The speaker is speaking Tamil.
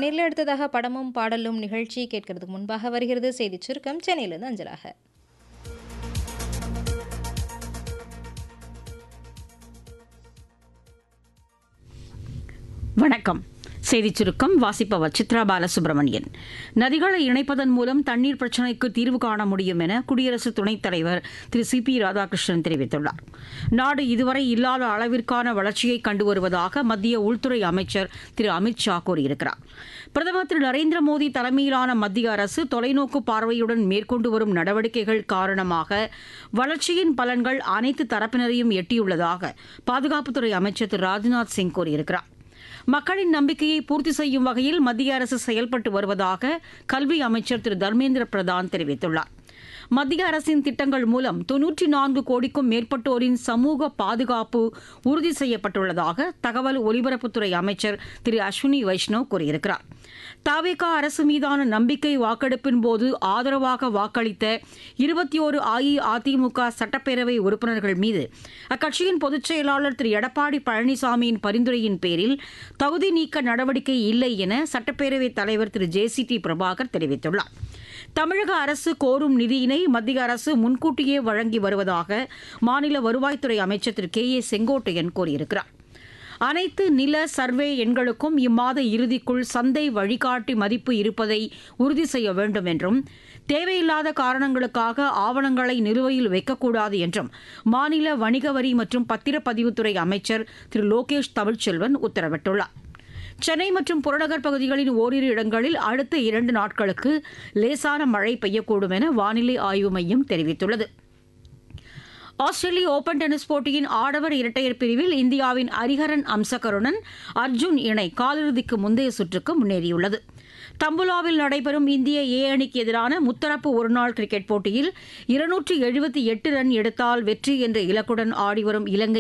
நேரில் அடுத்ததாக படமும் பாடலும் நிகழ்ச்சி கேட்கறதுக்கு முன்பாக வருகிறது செய்தி சுருக்கம் சென்னையிலிருந்து அஞ்சலாக வணக்கம் செய்திச் சுருக்கம் வாசிப்பவர் சித்ரா பாலசுப்ரமணியன் நதிகளை இணைப்பதன் மூலம் தண்ணீர் பிரச்சினைக்கு தீர்வு காண முடியும் என குடியரசு துணைத் தலைவர் திரு சி பி ராதாகிருஷ்ணன் தெரிவித்துள்ளார் நாடு இதுவரை இல்லாத அளவிற்கான வளர்ச்சியை கண்டு வருவதாக மத்திய உள்துறை அமைச்சர் திரு அமித் ஷா கூறியிருக்கிறார் பிரதமர் திரு நரேந்திர மோடி தலைமையிலான மத்திய அரசு தொலைநோக்கு பார்வையுடன் மேற்கொண்டு வரும் நடவடிக்கைகள் காரணமாக வளர்ச்சியின் பலன்கள் அனைத்து தரப்பினரையும் எட்டியுள்ளதாக பாதுகாப்புத்துறை அமைச்சர் திரு ராஜ்நாத் சிங் கூறியிருக்கிறார் மக்களின் நம்பிக்கையை பூர்த்தி செய்யும் வகையில் மத்திய அரசு செயல்பட்டு வருவதாக கல்வி அமைச்சர் திரு தர்மேந்திர பிரதான் தெரிவித்துள்ளார் மத்திய அரசின் திட்டங்கள் மூலம் தொன்னூற்றி நான்கு கோடிக்கும் மேற்பட்டோரின் சமூக பாதுகாப்பு உறுதி செய்யப்பட்டுள்ளதாக தகவல் ஒலிபரப்புத்துறை அமைச்சர் திரு அஸ்வினி வைஷ்ணவ் கூறியிருக்கிறார் தாவேகா அரசு மீதான நம்பிக்கை வாக்கெடுப்பின் போது ஆதரவாக வாக்களித்த இருபத்தி ஓரு அஇஅதிமுக சட்டப்பேரவை உறுப்பினர்கள் மீது அக்கட்சியின் பொதுச் செயலாளர் திரு எடப்பாடி பழனிசாமியின் பரிந்துரையின் பேரில் தகுதி நீக்க நடவடிக்கை இல்லை என சட்டப்பேரவைத் தலைவர் திரு ஜே சி டி பிரபாகர் தெரிவித்துள்ளார் தமிழக அரசு கோரும் நிதியினை மத்திய அரசு முன்கூட்டியே வழங்கி வருவதாக மாநில வருவாய்த்துறை அமைச்சர் திரு கே ஏ செங்கோட்டையன் கூறியிருக்கிறார் அனைத்து நில சர்வே எண்களுக்கும் இம்மாத இறுதிக்குள் சந்தை வழிகாட்டி மதிப்பு இருப்பதை உறுதி செய்ய வேண்டும் என்றும் தேவையில்லாத காரணங்களுக்காக ஆவணங்களை நிலுவையில் வைக்கக்கூடாது என்றும் மாநில வணிக வரி மற்றும் பத்திரப்பதிவுத்துறை அமைச்சர் திரு லோகேஷ் தமிழ்ச்செல்வன் உத்தரவிட்டுள்ளார் சென்னை மற்றும் புறநகர் பகுதிகளின் ஓரிரு இடங்களில் அடுத்த இரண்டு நாட்களுக்கு லேசான மழை பெய்யக்கூடும் என வானிலை ஆய்வு மையம் தெரிவித்துள்ளது ஆஸ்திரேலிய ஓபன் டென்னிஸ் போட்டியின் ஆடவர் இரட்டையர் பிரிவில் இந்தியாவின் ஹரிஹரன் அம்சகருடன் அர்ஜுன் இணை காலிறுதிக்கு முந்தைய சுற்றுக்கு முன்னேறியுள்ளது தம்புலாவில் நடைபெறும் இந்திய ஏ அணிக்கு எதிரான முத்தரப்பு ஒருநாள் கிரிக்கெட் போட்டியில் இருநூற்றி எழுபத்தி எட்டு ரன் எடுத்தால் வெற்றி என்ற இலக்குடன் ஆடிவரும் இலங்கை